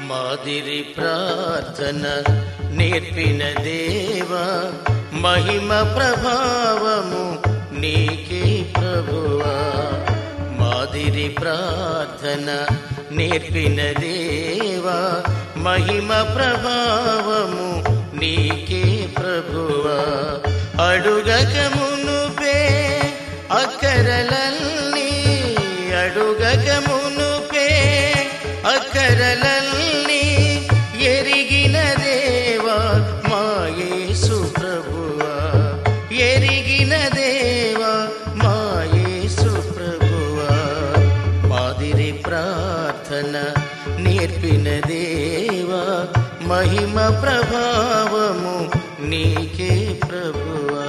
మాదిరి ప్రార్థన నేర్పిన దేవా మహిమ ప్రభావము నీకే ప్రభువా మాదిరి ప్రార్థన నేర్పిన దేవా మహిమ ప్రభావము నీకే ప్రభువా అడుగక మునుపే అక్కరలన్నీ అడుగక మునుపే అక్కరలన్నీ ఎరిగిన దేవా మాయేసు ప్రభువా ఎరిగిన దేవా మాయేసు ప్రభువా మాదిరి ప్రార్థన నేర్పిన దేవా మహిమ ప్రభావము నీకే ప్రభువా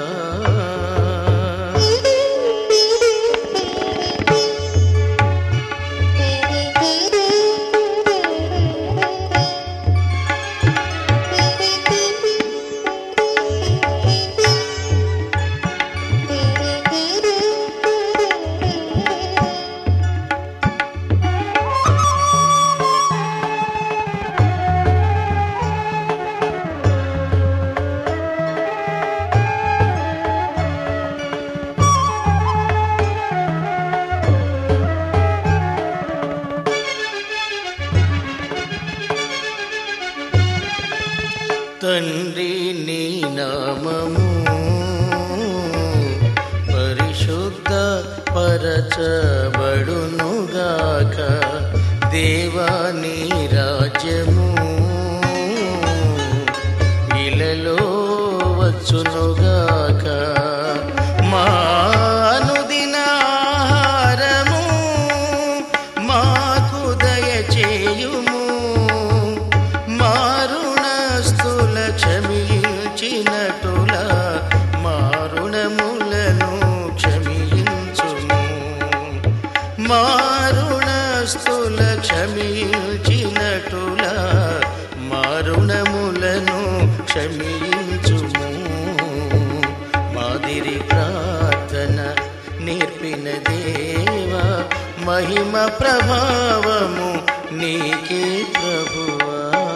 తండ్రి నీ నామము పరిశుద్ధ పరచబడునుగాక దేవా నీ రాజ్యము ఇలలో వచ్చునుగాక మా అనుదిన ఆహారము మాకు దయచేయుము మారుణస్తుల క్షమించినటుల మారుణములను క్షమించుము మారుణస్తుల క్షమించినటుల మారుణములను క్షమించుము మాదిరి ప్రార్థన నేర్పిన దేవా మహిమ ప్రభావము నీకే ప్రభువా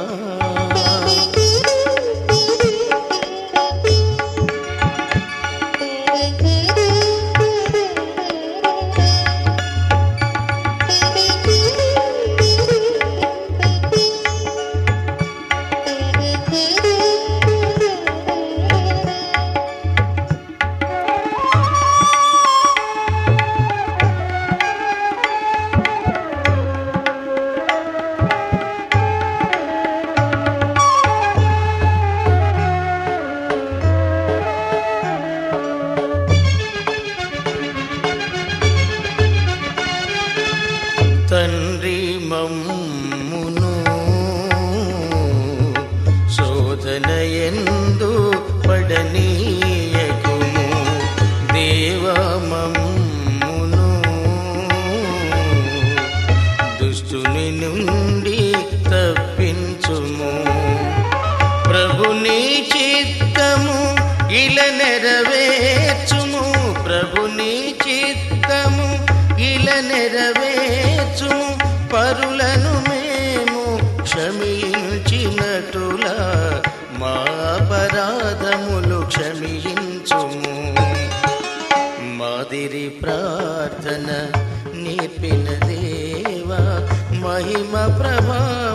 తండ్రి మమ్మును శోధన ఎందు పడనీయకుము దేవ మమ్మును దుష్టుని నుండి తప్పించుము ప్రభుని చిత్తము ఇల నెరవేర్చుము ప్రభుని చిత్తము ఇల నెరవేర్చుము పరులను మేము క్షమించినటులా మా అపరాధములు క్షమించుము మాదిరి ప్రార్థన నేర్పిన దేవా మహిమ ప్రభా